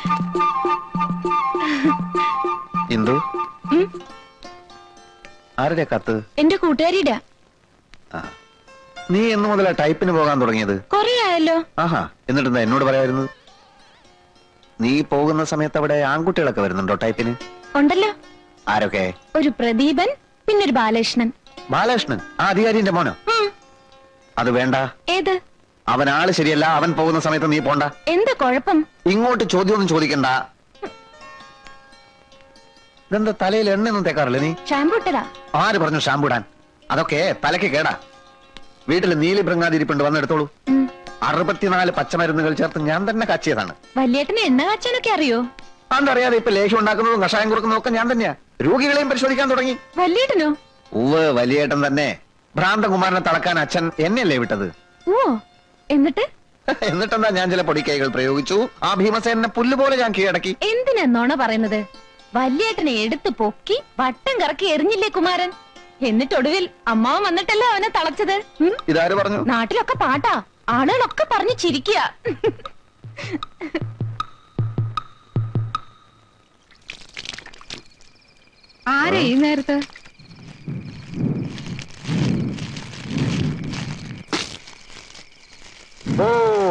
ഇന്ദു ഉം, ആരുടെ കത്ത് എന്റെ കൂട്ടുകാരിയുടെ ആ. നീ എന്ന് മുതലാ ടൈപ്പിന് പോകാൻ തുടങ്ങിയത് കൊറേ ആയല്ലോ ആഹാ എന്നിട്ടെന്താ എന്നോട് പറയായിരുന്നത് നീ പോകുന്ന സമയത്ത് അവിടെ ആൺകുട്ടികളൊക്കെ വരുന്നുണ്ടോ ടൈപ്പിന് ഉണ്ടല്ലോ ആരൊക്കെ ഒരു പ്രദീപൻ പിന്നെ ഒരു ബാലകൃഷ്ണൻ ബാലകൃഷ്ണൻ ആ അധികാരിന്റെ മോനോ ഉം, അത് വേണ്ട ഏത് അവൻ ആള് ശരിയല്ല അവൻ പോകുന്ന സമയത്ത് നീ പോണ്ട എന്താ കുഴപ്പം ഇങ്ങോട്ട് ചോദ്യമൊന്നും ചോദിക്കണ്ട ഇതെന്താ തലയിൽ എണ്ണയൊന്നും തേക്കാറില്ല നീ ഷാമ്പു ഇട്ടതാ ആര് പറഞ്ഞു ഷാമ്പു ഇടാൻ അതൊക്കെ തലയ്ക്ക് കേടാ വീട്ടിൽ നീലി ഭൃങ്ങാതിരിപ്പുണ്ട് വന്നെടുത്തോളൂ ഉം, അറുപത്തിനാല് പച്ചമരുന്നുകൾ ചേർത്ത് ഞാൻ തന്നെ കാച്ചിയതാണ് വല്യേട്ടന് എണ്ണ കാച്ചാനൊക്കെ അറിയോ അതറിയാതെ ഇപ്പൊ ലേഹ്യം ഉണ്ടാക്കുന്നതും കഷായം കൊടുക്കുന്നതും ഒക്കെ ഞാൻ തന്നെയാ രോഗികളെയും പരിശോധിക്കാൻ തുടങ്ങി വല്യേട്ടനോ ഉവ് വലിയേട്ടൻ തന്നെ ഭ്രാന്തകുമാരനെ തളക്കാൻ അച്ഛൻ എന്നെയല്ലേ വിട്ടത് ഓ എന്നിട്ട് എന്നിട്ടെന്താ ഞാൻ ചില പൊടിക്കൈകൾ പ്രയോഗിച്ചു ആ ഭീമസേനെ പുല്ലുപോലെ ഞാൻ കീഴടക്കി എന്തിനാ നോണ പറയുന്നത് വല്യേട്ടനെ എടുത്തു പൊക്കി വട്ടം കറക്കി എറിഞ്ഞില്ലേ കുമാരൻ എന്നിട്ടൊടുവിൽ അമ്മാവൻ വന്നിട്ടല്ലേ അവനെ തളച്ചത് ഉം? ഇതാര് പറഞ്ഞു നാട്ടിലൊക്കെ പാട്ടാ ആളുകളൊക്കെ പറഞ്ഞു ചിരിക്കുക ആരാ ഈ നേരത്ത് ഓ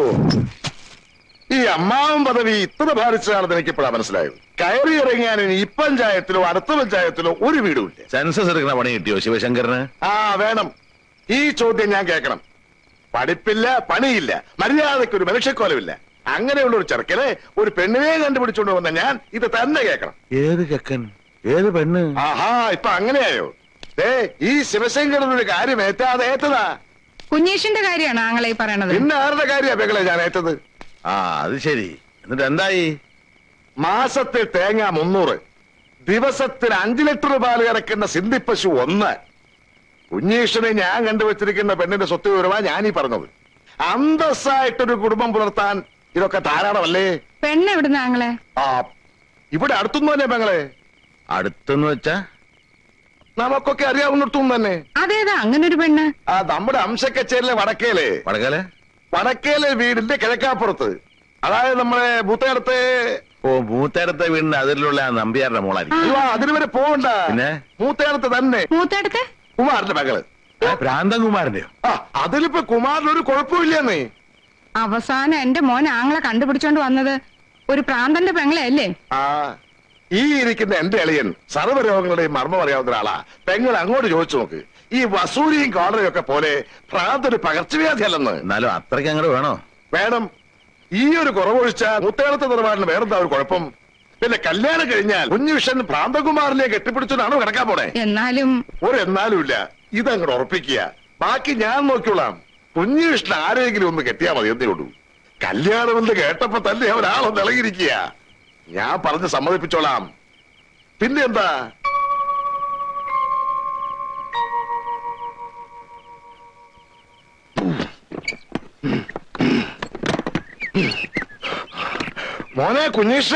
ഈ അമ്മാവൻ പദവി ഇത്ര ഭാരിച്ചതാണെന്ന് എനിക്ക് ഇപ്പോഴാ മനസ്സിലായത് കയറി ഇറങ്ങിയാൻ ഇനി ഈ പഞ്ചായത്തിലോ അടുത്ത പഞ്ചായത്തിലോ ഒരു വീടുമില്ല സെൻസസ് എടുക്കുന്ന പണി കിട്ടിയോ ശിവശങ്കറിന് ആ വേണം ഈ ചോദ്യം ഞാൻ കേൾക്കണം പഠിപ്പില്ല പണിയില്ല മര്യാദയ്ക്ക് ഒരു മനുഷ്യക്കോലമില്ല അങ്ങനെയുള്ള ഒരു ചെറുക്കനെ ഒരു പെണ്ണിനെ കണ്ടുപിടിച്ചുകൊണ്ട് വന്ന ഞാൻ ഇത് തന്നെ കേൾക്കണം ഏത് ചെക്കൻ ഏത് പെണ്ണ് ആഹാ ഇപ്പൊ അങ്ങനെയായോ ദേ ഈ ശിവശങ്കരൻ ഒരു കാര്യം ഏറ്റാതെ ഏറ്റതാ കുഞ്ഞീഷിന്റെ കാര്യമാണ് ആങ്ങളെ ഈ പറയണത് പിന്നെ ആരുടെ കാര്യ പെങ്ങളെ ഞാൻ ഏറ്റത് ആ അത് ശരി എന്നിട്ട് എന്തായി മാസത്തിൽ തേങ്ങ മുന്നൂറ് ദിവസത്തിൽ അഞ്ചു ലിറ്റർ പാല് കറക്കുന്ന സിന്ധിപ്പശു ഒന്ന് കുഞ്ഞീഷനെ ഞാൻ കണ്ടുവച്ചിരിക്കുന്ന പെണ്ണിന്റെ സ്വത്ത് വിവരമാ ഞാനീ പറഞ്ഞത് അന്തസ്സായിട്ടൊരു കുടുംബം പുലർത്താൻ ഇതൊക്കെ ധാരാളമല്ലേ പെണ്ണ് എവിടുന്ന ആങ്ങളെ ആ ഇവിടെ അടുത്തൊന്നും തന്നെ പെങ്ങളെ അടുത്തെന്ന് വെച്ചാ നമുക്കൊക്കെ അറിയാവുന്നിടത്തും തന്നെ അതേതാ അങ്ങനെ ഒരു പെണ്ണ് ആ നമ്മുടെ അംശക്കച്ചേരിലെ വടക്കേലെ വടകലെ വടക്കേലെ വീടിന്റെ കിഴക്കാപ്പുറത്ത് അതായത് നമ്മളെ ബൂത്തടുത്ത് ഓ മൂത്തേടത്തെ വീടിന്റെ അതിലുള്ള ആ നമ്പിയാരുടെ മോളായിരിക്കും അയ്യോ അതിന് വരെ പോകണ്ട പിന്നെ? മൂത്തടുത്ത് തന്നെ മൂത്തടുത്ത് കുമാറിന്റെ മകള് ആ, ഭ്രാന്തൻകുമാരന്റെയോ ആ അതിലിപ്പോ കുമാറിനൊരു കുഴപ്പമില്ലെന്നേ അവസാനം എന്റെ മോൻ ആങ്ങളെ കണ്ടുപിടിച്ചോണ്ട് വന്നത് ഒരു പ്രാന്തന്റെ പെങ്ങളെ അല്ലേ ആ ഈ ഇരിക്കുന്ന എന്റെ അളിയൻ സർവ്വരോഗങ്ങളുടെയും മർമ്മം അറിയാവുന്ന ഒരാളാ പെങ്ങൾ അങ്ങോട്ട് ചോദിച്ചു നോക്ക് ഈ വസൂരിയും കോടതിയും ഒക്കെ പോലെ ഭ്രാന്തൊരു പകർച്ചവ്യാധി അല്ലെന്ന് എന്നാലും അത്രയ്ക്ക് അങ്ങോട്ട് വേണോ വേണം ഈ ഒരു കുറവൊഴിച്ച മുത്തേളത്തെ നിലപാടിന് വേറെന്താ ഒരു കുഴപ്പം പിന്നെ കല്യാണം കഴിഞ്ഞാൽ കുഞ്ഞുവിഷൻ ഭ്രാന്തകുമാറിനെ കെട്ടിപ്പിടിച്ചതാണോ കിടക്കാൻ പോണേ എന്നാലും ഒരു എന്നാലും ഇല്ല ഇതങ്ങോട്ട് ഉറപ്പിക്കുക ബാക്കി ഞാൻ നോക്കിയോളാം കുഞ്ഞുവിഷ്ണു ആരെങ്കിലും ഒന്ന് കെട്ടിയാ മതി എന്നേ ഉള്ളൂ കല്യാണമെന്ന് കേട്ടപ്പോ തന്നെ ഒരാളൊന്ന് ഇളകിയിരിക്കുക ഞാൻ പറഞ്ഞ് സമ്മതിപ്പിച്ചോളാം പിന്നെ എന്താ മോനെ കുഞ്ഞീഷ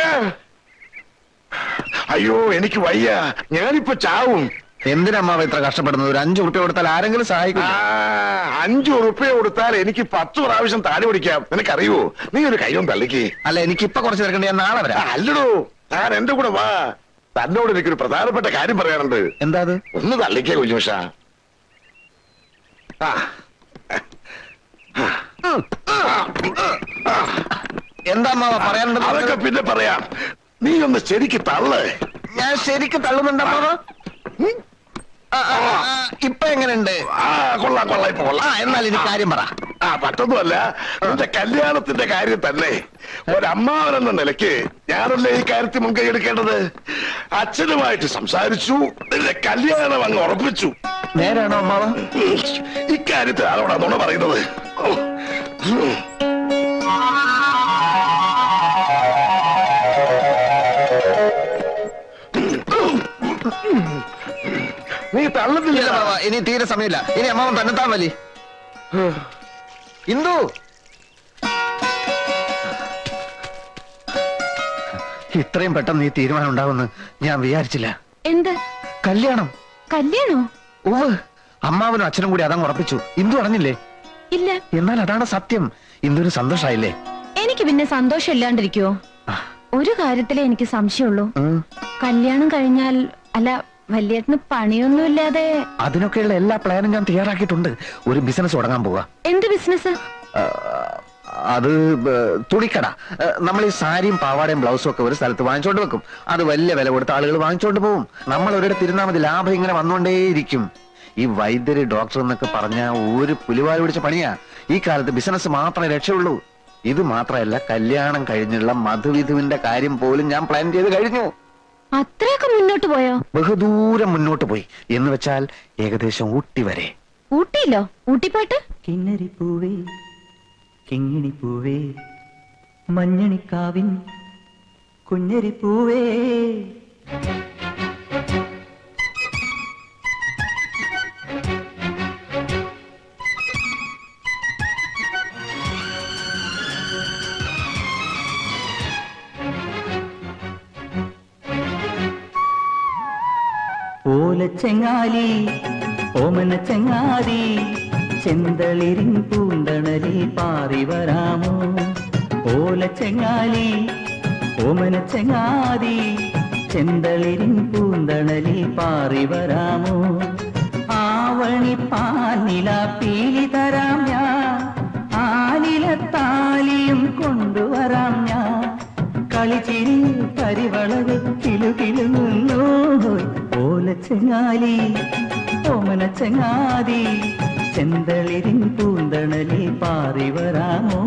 അയ്യോ എനിക്ക് വയ്യ ഞാനിപ്പോ ചാവും എന്തിനമ്മാവ ഇത്ര കഷ്ടപ്പെടുന്നത് ഒരു അഞ്ചു റുപ്യ കൊടുത്താൽ ആരെങ്കിലും സഹായിക്കും ആ, അഞ്ചു ഉറുപ്പ്യ കൊടുത്താൽ എനിക്ക് പത്ത് പ്രാവശ്യം താടി പിടിക്കാം നിനക്കറിയോ നീ ഒരു കയ്യും തള്ളിക്ക് അല്ല എനിക്ക് ഇപ്പൊ കുറച്ച് തിരക്കണ്ട ഞാൻ നാളെ ആ, വരാം അല്ലടോ താൻ എന്റെ കൂടെ വാ തന്നോട് എനിക്കൊരു പ്രധാനപ്പെട്ട കാര്യം പറയാനുണ്ട് എന്താ അത് ഒന്ന് തള്ളിക്കേ കുഞ്ഞുഷ എന്താ അമ്മാവ പറയാനുള്ളത് അതൊക്കെ പിന്നെ പറയാം നീ ഒന്ന് ശരിക്ക് തള്ളേ ഞാൻ ശരിക്കും തള്ളുന്നുണ്ട് അമ്മാവ ഉം? ആ, ആ, ആ, ഇപ്പൊ എങ്ങനെയുണ്ട് ആ കൊള്ളാം കൊള്ളാം ഇപ്പൊ ആ കൊള്ളാം എന്നാൽ ഇനി കാര്യം പറ ആ മറ്റൊന്നുമല്ല നിന്റെ കല്യാണത്തിന്റെ കാര്യം തന്നെ ഒരമ്മാവനെന്ന നിലയ്ക്ക് ഞാനല്ലേ ഈ കാര്യത്തിൽ മുൻകൈ എടുക്കേണ്ടത് അച്ഛനുമായിട്ട് സംസാരിച്ചു നിന്റെ കല്യാണം അങ്ങ് ഉറപ്പിച്ചു നേരാണോ അമ്മാവ ഇക്കാര്യത്തിൽ ആരോടാ നുണ പറയുന്നത് ഓ. നീ ഇല്ല തള്ളുന്നില്ല അമ്മാവ ഇനി തീരെ സമയമില്ല ഇനി അമ്മാവൻ തന്നെത്താൻ വലി ഇന്ദു ഇത്രയും പെട്ടെന്ന് ഈ തീരുമാനം ഉണ്ടാവുമെന്ന് ഞാൻ വിചാരിച്ചില്ല എന്ത് കല്യാണം കല്യാണോ ഓ അമ്മാവനും അച്ഛനും കൂടി അതങ്ങ് ഉറപ്പിച്ചു ഇന്ദു അറിഞ്ഞില്ലേ ഇല്ല എന്നാൽ അതാണ് സത്യം ഇന്ദുവിന് സന്തോഷായില്ലേ എനിക്ക് പിന്നെ സന്തോഷം ഇല്ലാണ്ടിരിക്കുവോ ആ, ഒരു കാര്യത്തിലേ എനിക്ക് സംശയമുള്ളൂ ഉം. കല്യാണം കഴിഞ്ഞാൽ അല്ല വല്യേട്ടന് പണിയൊന്നുമില്ലാതെ അതിനൊക്കെയുള്ള എല്ലാ പ്ലാനും ഞാൻ തയ്യാറാക്കിയിട്ടുണ്ട് ഒരു ബിസിനസ് തുടങ്ങാൻ പോവാ എന്ത് ബിസിനസ് ആ, അത് ബ- തുണിക്കട ആ, നമ്മൾ ഈ സാരിയും പാവാടയും ബ്ലൗസും ഒക്കെ ഒരു സ്ഥലത്ത് വാങ്ങിച്ചോണ്ട് വെക്കും അത് വലിയ വില കൊടുത്ത ആളുകൾ വാങ്ങിച്ചോണ്ട് പോകും നമ്മൾ ഒരിടത്ത് ഇരുന്നാൽ മതി ലാഭം ഇങ്ങനെ വന്നുകൊണ്ടേയിരിക്കും ഈ വൈദ്യര് ഡോക്ടർ എന്നൊക്കെ പറഞ്ഞ ഒരു പുലിവാൽ പിടിച്ച പണിയാ ഈ കാലത്ത് ബിസിനസ് മാത്രമേ രക്ഷയുള്ളൂ ഇത് മാത്രമല്ല കല്യാണം കഴിഞ്ഞുള്ള മധുവിധുവിന്റെ കാര്യം പോലും ഞാൻ പ്ലാൻ ചെയ്ത് കഴിഞ്ഞു അത്രയൊക്കെ മുന്നോട്ട് പോയോ ബഹുദൂരം മുന്നോട്ട് പോയി എന്ന് വെച്ചാൽ ഏകദേശം ഊട്ടി വരെ ഊട്ടിയില്ലോ ഊട്ടിപ്പോയിട്ട് കിന്നരിപ്പൂവേ കിങ്ങിണിപ്പൂവേ മഞ്ഞണിക്കാവിൻ കുഞ്ഞരിപ്പൂവേ ഓലച്ചെങ്ങാലി ഓമന ചെങ്ങാതി ചെന്തളിരിൻ പൂന്തണലിൽ പാറി വരാമോ ഓലച്ചെങ്ങാലി ഓമന ചെങ്ങാതി ചെന്തളിരിൻ പൂന്തണലിൽ പാറി വരാമോ ആവണി പാനില പീലി തരാം ഞാൻ ആലിലത്താലിയും കൊണ്ടുവരാം ഞാൻ കളിച്ചിരി പരിവളവ് കിലുകിലുങ്ങുന്നു ഓലച്ചെങ്ങാലി ഓമന ചെങ്ങാതി ചെന്തളിരിൻ പൂന്തണലിൽ പാറി വരാമോ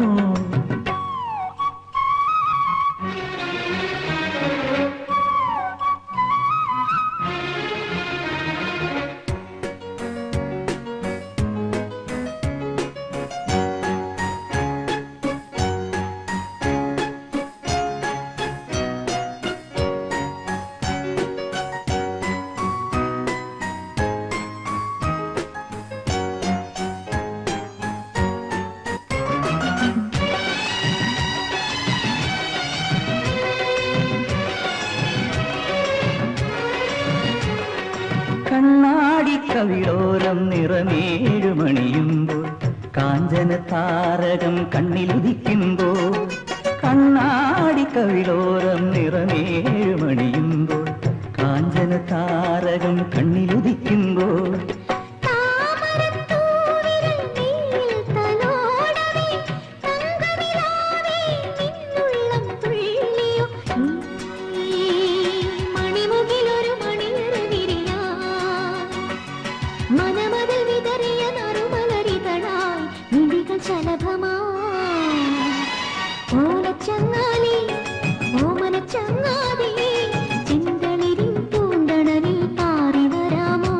കണ്ണാടി കവിളോരം നിറമേഴുമണിയുമ്പോൾ കാഞ്ചന താരകം കണ്ണിലുദിക്കുമ്പോൾ കണ്ണാടി കവിളോരം നിറമേഴുമണിയുമ്പോൾ കാഞ്ചന താരകം കണ്ണിലുദിക്കുമ്പോൾ മനമതിൽ വിതറിയ നറുമലരിതളായി മിഴികൾ ഓലച്ചങ്ങാലി ഓമന ചങ്ങാതി ചിന്തളിരിൻ പൂന്തണലിൽ പാറി വരാമോ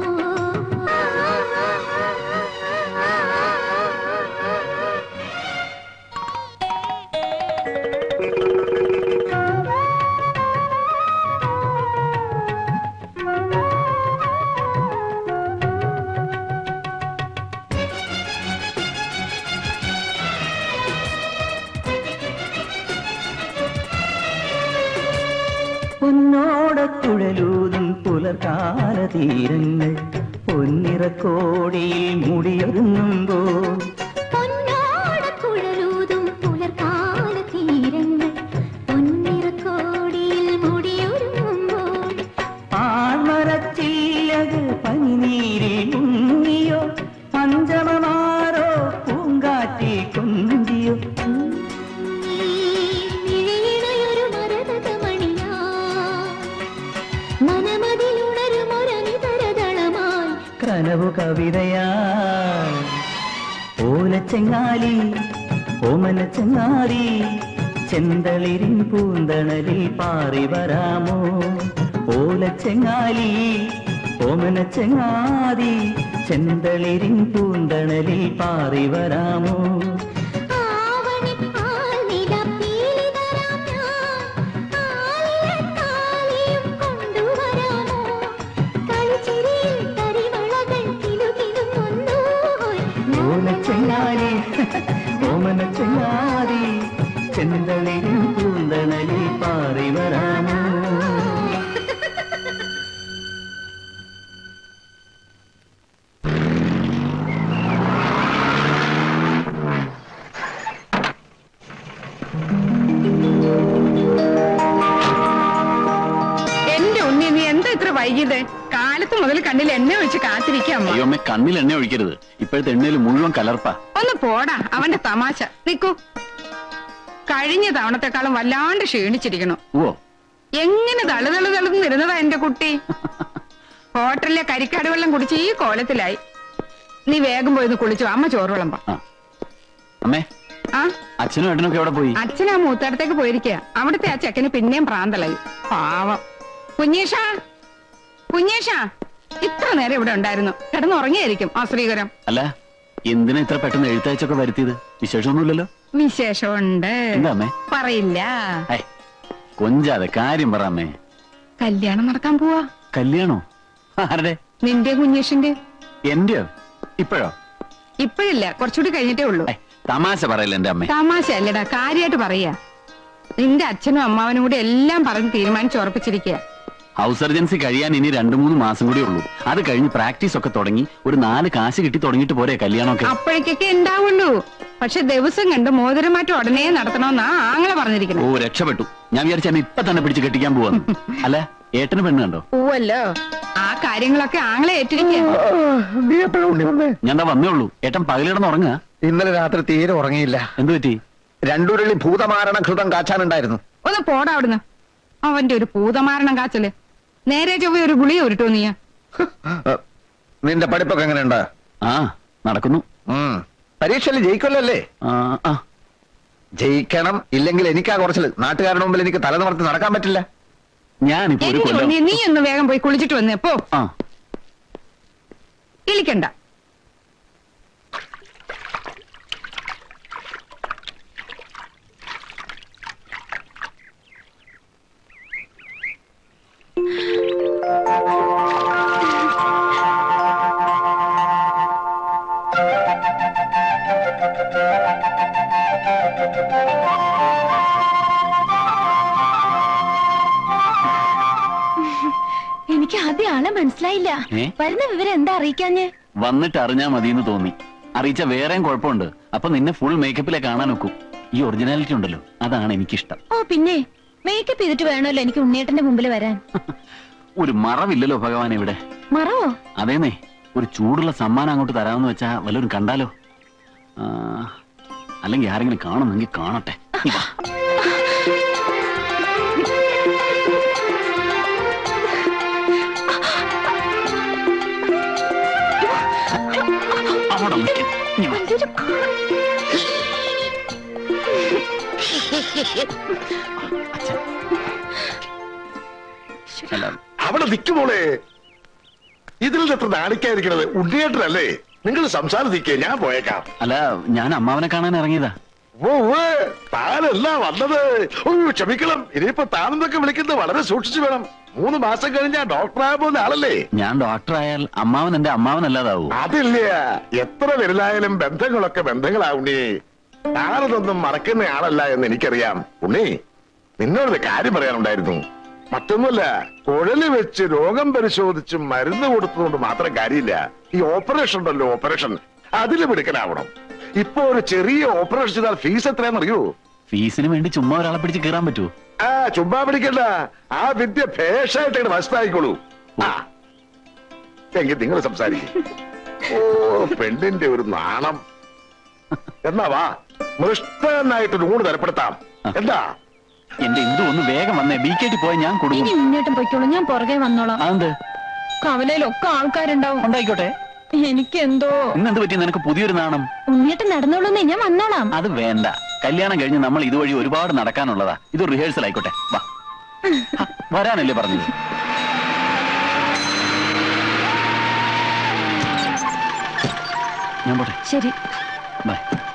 പൊന്നോടക്കുഴലൂതും പുലർകാല തീരങ്ങൾ പൊന്നിറക്കോടിയിൽ മുടിയൊരുങ്ങുമ്പോൾ പൊന്നോടക്കുഴലൂതും പുലർക്കാല തീരങ്ങൾ പൊന്നിറക്കോടിയിൽ മുടിയൊരുങ്ങുമ്പോൾ ആൺമരച്ചില്ലകൾ പനിനീരിൽ മുങ്ങിയോ പഞ്ചമമാരോ പൂങ്കാറ്റിൽ കൊഞ്ചിയോ മിഴിയിണയൊരു മരതകമണിയാ മനമതിലുണരുമൊരനിതരതളമായി കനവു കവിതയാ ഓലച്ചെങ്ങാലി ഓമന ചെങ്ങാതി ചെന്തളിരിൻ പൂന്തണലിൽ പാറി വരാമോ ഓലച്ചെങ്ങാലി ഓമന ചെങ്ങാതി ചെന്തളിരിൻ പൂന്തണലിൽ പാറി വരാമോ ആവണി ആൽനില പീലി തരാം ഞാൻ ആലിലത്താലിയും കൊണ്ടുവരാമോ കളിച്ചിരിയിൽ കരിവളകൾ കിലുകിലുങ്ങുന്നു ഓലച്ചെങ്ങാതി ഓമന ചെങ്ങാതി ചെന്തളിരിൻ പൂന്തണലിൽ പാറി വരാമോ വൈകിയത് കാലത്ത് മുതൽ കണ്ണിൽ എണ്ണ ഒഴിച്ച് കാത്തിരിക്കാം അമ്മ. അയ്യോ അമ്മ കണ്ണിൽ എണ്ണ ഒഴിക്കരുത് ഇപ്പോഴത്തെ എണ്ണയിൽ മുഴുവൻ കലർപ്പാ ഒന്ന് പോടാ അവന്റെ തമാശ നിക്കൂ കഴിഞ്ഞ തവണത്തെക്കാളും വല്ലാണ്ട് ക്ഷീണിച്ചിരിക്കണു ഓ എങ്ങനെ തളുതളു തളുന്നിരുന്നതാ എന്റെ കുട്ടി ഹോട്ടലിലെ കരിക്കാട് വെള്ളം കുടിച്ച് ഈ കോലത്തിലായി നീ വേഗം പോയി കുളിച്ചു അമ്മ ചോറ് വിളമ്പ ആ അമ്മേ ആ അച്ഛനും ഏട്ടനൊക്കെ എവിടെ പോയി അച്ഛൻ ആ മൂത്തടത്തേക്ക് പോയിരിക്കുക അവിടുത്തെ ആ ചെക്കന് പിന്നെയും പ്രാന്തളായി പാവം കുഞ്ഞേഷ കുഞ്ഞേഷ ഇത്ര നേരം ഇവിടെ ഉണ്ടായിരുന്നു കിടന്നുറങ്ങിയായിരിക്കും ആ ശ്രീകരം അല്ല എന്തിനാ ഇത്ര പെട്ടെന്ന് എഴുത്തയച്ചൊക്കെ വരുത്തിയത് വിശേഷമൊന്നുമില്ലല്ലോ വിശേഷമുണ്ട് എന്താ അമ്മേ പറയില്ല ഏ കൊഞ്ചാതെ കാര്യം പറ അമ്മേ കല്യാണം നടക്കാൻ പോവാ കല്യാണോ ആരുടെ നിന്റെ കുഞ്ഞേഷിന്റെ എന്റെയോ ഇപ്പോഴോ ഇപ്പഴില്ല കുറച്ചുകൂടി കഴിഞ്ഞിട്ടേ ഉള്ളൂ ഏ തമാശ പറയല്ല എന്റെ അമ്മേ തമാശ അല്ലടാ കാര്യമായിട്ട് പറയാ നിന്റെ അച്ഛനും അമ്മാവനും കൂടി എല്ലാം പറഞ്ഞ് തീരുമാനിച്ച് ഉറപ്പിച്ചിരിക്കുക ഹൗസ് സർജൻസി കഴിയാൻ ഇനി രണ്ടു മൂന്ന് മാസം കൂടി ഉള്ളൂ അത് കഴിഞ്ഞ് പ്രാക്ടീസ് ഒക്കെ തുടങ്ങി ഒരു നാല് കാശ് കിട്ടി തുടങ്ങിയിട്ട് പോരെ കല്യാണമൊക്കെ അപ്പോഴേക്കൊക്കെ ഉണ്ടാവുള്ളൂ പക്ഷെ ദിവസം കണ്ട് മോതിരമാറ്റം ഉടനെ നടത്തണമെന്നാ ആങ്ങളെ ഓ പറഞ്ഞിരിക്കുന്നത് രക്ഷപ്പെട്ടു ഞാൻ വിചാരിച്ച എന്നെ ഇപ്പൊ തന്നെ പിടിച്ച് കെട്ടിക്കാൻ പോവാന്ന് അല്ല ഏട്ടന് പെണ്ണ് കണ്ടോ പോവല്ലോ ആ കാര്യങ്ങളൊക്കെ ആങ്ങളെ ഏറ്റിരിക്കുക നീ എപ്പോഴാ ഉണ്ണി വന്നേ ഞാൻ ദാ വന്നേ ഉള്ളൂ ഏട്ടൻ പകലിടന്ന് ഉറങ്ങുക ഇന്നലെ രാത്രി തീരെ ഉറങ്ങിയില്ല എന്തു പറ്റി രണ്ടുരുളി ഭൂതമാരണ ഘൃതം കാച്ചാനുണ്ടായിരുന്നു ഒന്ന് പോടാ അവിടുന്ന് അവന്റെ ഒരു പൂതമാരണം കാച്ചല് നേരെ ചൊവ്വ ഒരു ഗുളിയ ഉരുട്ടോ നീ ഏ, നിന്റെ പഠിപ്പൊക്കെ എങ്ങനെയുണ്ട് ആ നടക്കുന്നു ഉം. പരീക്ഷയിൽ ജയിക്കുമല്ലോ അല്ലേ ആ ആ ജയിക്കണം ഇല്ലെങ്കിൽ എനിക്കാ കുറച്ചില് നാട്ടുകാരുടെ മുമ്പിൽ എനിക്ക് തല നിവർത്തി നടക്കാൻ പറ്റില്ല ഞാനിപ്പോ ഒരു കൊല്ലം നീ നീ ഒന്ന് വേഗം പോയി കുളിച്ചിട്ട് വന്നേ പോ ആ ഇളിക്കണ്ട എനിക്ക് ആദ്യം ആളെ മനസ്സിലായില്ല ഏ? വരുന്ന വിവരം എന്താ അറിയിക്കാഞ്ഞ് വന്നിട്ട് അറിഞ്ഞാ മതിയെന്ന് തോന്നി അറിയിച്ച വേറെയും കുഴപ്പമുണ്ട് അപ്പൊ നിന്നെ ഫുൾ മേക്കപ്പിലെ കാണാൻ നോക്കൂ ഈ ഒറിജിനാലിറ്റി ഉണ്ടല്ലോ അതാണ് എനിക്കിഷ്ടം ഓ പിന്നെ മേക്കപ്പ് ചെയ്തിട്ട് വേണമല്ലോ എനിക്ക് ഉണ്ണിയേട്ടന്റെ മുമ്പിൽ വരാൻ ഒരു മറവില്ലല്ലോ ഭഗവാൻ ഇവിടെ മറവോ അതേന്നേ ഒരു ചൂടുള്ള സമ്മാനം അങ്ങോട്ട് തരാമെന്ന് വെച്ചാ വല്ലവരും കണ്ടാലോ ആ, അല്ലെങ്കിൽ ആരെങ്കിലും കാണുന്നെങ്കിൽ കാണട്ടെ നീ വാ. അവിടെ നിൽക്ക്. നീ വാ. അച്ഛൻ. അല്ല, അവിടെ നിൽക്കുമോളെ ഇതിൽ നിന്ന് എത്ര നാണിക്കാതിരിക്കണത് ഉണ്ണിയേട്ടനല്ലേ നിങ്ങൾ സംസാരിക്കേ ഞാൻ പോയേക്കാം അല്ല ഞാൻ അമ്മാവനെ കാണാൻ ഇറങ്ങിയതാ ഓ ഓ, താനല്ല വന്നത് ഓ ക്ഷമിക്കണം ഇനിയിപ്പോ താനെന്നൊക്കെ വിളിക്കുന്നത് വളരെ സൂക്ഷിച്ചു വേണം മൂന്ന് മാസം കഴിഞ്ഞാ ഡോക്ടറായ പോകുന്ന ആളല്ലേ ഞാൻ ഡോക്ടറായാൽ അമ്മാവൻ എന്റെ അമ്മാവനല്ലാതാവൂ അതില്ല എത്ര വലുതായാലും ബന്ധങ്ങളൊക്കെ ബന്ധങ്ങളാവുണ്ണി താനതൊന്നും മറക്കുന്ന ആളല്ല എന്ന് എനിക്കറിയാം ഉണ്ണി നിന്നോടൊരു കാര്യം പറയാനുണ്ടായിരുന്നു മറ്റൊന്നുമല്ല കുഴല് വെച്ച് രോഗം പരിശോധിച്ച് മരുന്ന് കൊടുത്തതുകൊണ്ട് മാത്രം കാര്യമില്ല ഈ ഓപ്പറേഷൻ ഉണ്ടല്ലോ ഓപ്പറേഷൻ അതില് മിടുക്കനാവണം ഇപ്പൊ ഒരു ചെറിയ ഓപ്പറേഷൻ ചെയ്താൽ ഫീസ് എത്രയാണെന്നറിയോ ഫീസിന് വേണ്ടി ചുമ്മാ ഒരാളെ പിടിച്ച് കയറാൻ പറ്റുമോ ആ ചുമ്മാ പിടിക്കണ്ട ആ വിദ്യ ഭേഷായിട്ട് ഇങ്ങനെ മനസ്സിലായിക്കോളൂ ആ എങ്കിൽ നിങ്ങൾ സംസാരിക്കും ഓ പെണ്ണിന്റെ ഒരു നാണം എന്നാ വാ മൃഷ്ടനായിട്ട് ഊണ് തരപ്പെടുത്താം എന്താ എന്റെ ഇന്ദു ഒന്ന് വേഗം വന്നേ ബി കെ ടി പോയാൽ ഞാൻ ഇനി കൊടുക്കും ഉണ്ണിയേട്ടൻ പൊയ്ക്കോളൂ ഞാൻ പുറകെ വന്നോളാം അതെന്ത് കവലയിലൊക്കെ ആൾക്കാരുണ്ടാവും ഉണ്ടായിക്കോട്ടെ എനിക്കെന്തോ ഇന്നെന്ത് പറ്റി നിനക്ക് പുതിയൊരു നാണം ഉണ്ണിയേട്ടൻ നടന്നോളൂന്നേ ഞാൻ വന്നോളാം അത് വേണ്ട കല്യാണം കഴിഞ്ഞ് നമ്മൾ ഇതുവഴി ഒരുപാട് നടക്കാനുള്ളതാ ഇത് റിഹേഴ്സൽ ആയിക്കോട്ടെ വാ ഹ, വരാനല്ലേ പറഞ്ഞത് ഞാൻ പോട്ടെ ശരി ബൈ